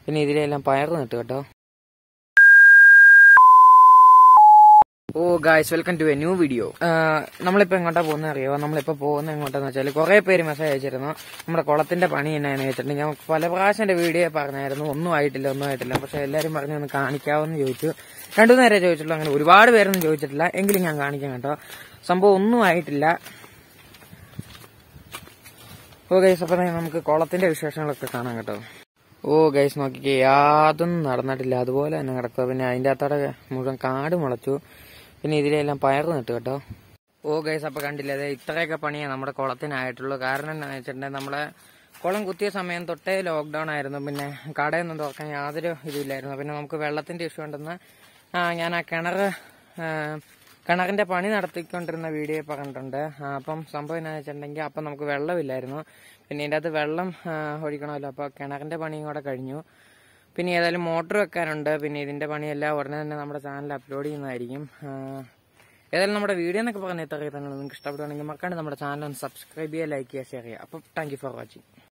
പിന്നെ ഇതിലെല്ലാം പയർ നട്ടു കേട്ടോ oh guys welcome to a new video നമ്മളിപ്പോ എങ്ങോട്ടാ പോകുന്നത് അറിയോ നമ്മളിപ്പോ പോകുന്നത് എങ്ങോട്ടാന്ന് വെച്ചാൽ കുറെ പേര് മെസ്സേജ് അയച്ചിരുന്നു നമ്മുടെ കുളത്തിന്റെ പണി എന്നാന്ന് വെച്ചിട്ടുണ്ട് ഞാൻ പല പ്രാവശ്യം എന്റെ വീഡിയോ പറഞ്ഞായിരുന്നു ഒന്നും ആയിട്ടില്ല ഒന്നും ആയിട്ടില്ല പക്ഷെ എല്ലാരും പറഞ്ഞു ഒന്ന് കാണിക്കാവെന്ന് ചോദിച്ചു രണ്ടു നേരം ചോദിച്ചിട്ടുള്ളൂ അങ്ങനെ ഒരുപാട് പേരൊന്നും ചോദിച്ചിട്ടില്ല എങ്കിലും ഞാൻ കാണിക്കാം കേട്ടോ സംഭവം ഒന്നും ആയിട്ടില്ല ഓ ഗൈസ് അപ്പൊ ദേ നമുക്ക് കുളത്തിന്റെ വിശേഷങ്ങളൊക്കെ കാണാം കേട്ടോ ഓ ഗൈസ് നോക്കിക്കേ യാതൊന്നും നടന്നിട്ടില്ല അതുപോലെ തന്നെ കിടക്കുക പിന്നെ അതിന്റെ അകത്തോടെ മുഴുവൻ കാട് മുളച്ചു പിന്നെ ഇതിലെല്ലാം പയർ നട്ടു കേട്ടോ ഓ ഗൈസ് അപ്പൊ കണ്ടില്ലേ അതെ ഇത്രയൊക്കെ പണിയാണ് നമ്മുടെ കുളത്തിനായിട്ടുള്ളൂ കാരണം എന്താണെന്ന് വെച്ചിട്ടുണ്ടെങ്കിൽ നമ്മളെ കുളം കുത്തിയ സമയം തൊട്ടേ ലോക്ക്ഡൌൺ ആയിരുന്നു പിന്നെ കടയൊന്നും തുറക്കാൻ യാതൊരു ഇതുമില്ലായിരുന്നു പിന്നെ നമുക്ക് വെള്ളത്തിന്റെ ഇഷ്യൂ ഉണ്ടെന്ന് ആ, ഞാൻ ആ കിണർ കിണറിന്റെ പണി നടത്തിക്കൊണ്ടിരുന്ന വീഡിയോ പറഞ്ഞിട്ടുണ്ട് ആ, അപ്പം സംഭവം എന്താണെന്ന് വെച്ചിട്ടുണ്ടെങ്കിൽ അപ്പം നമുക്ക് വെള്ളമില്ലായിരുന്നു പിന്നെ ഇതിൻ്റെ അകത്ത് വെള്ളം ആ, ഒഴിക്കണമല്ലോ അപ്പോൾ കിണറിന്റെ പണിയും കൂടെ കഴിഞ്ഞു പിന്നെ ഏതായാലും മോട്ടർ വെക്കാനുണ്ട് പിന്നെ ഇതിന്റെ പണിയെല്ലാം ഉടനെ തന്നെ നമ്മുടെ ചാനൽ അപ്ലോഡ് ചെയ്യുന്നതായിരിക്കും ആ, ഏതായാലും നമ്മുടെ വീഡിയോ എന്നൊക്കെ പറഞ്ഞ ഇത്രയൊക്കെ തന്നെ നിങ്ങൾക്ക് ഇഷ്ടപ്പെടുവാണെങ്കിൽ മക്കാണ്ട് നമ്മുടെ ചാനൽ ഒന്ന് സബ്സ്ക്രൈബ് ചെയ്യുക ലൈക്ക് ചെയ്യുക ഷെയർ ചെയ്യുക അപ്പം താങ്ക് യു ഫോർ വാച്ചിങ്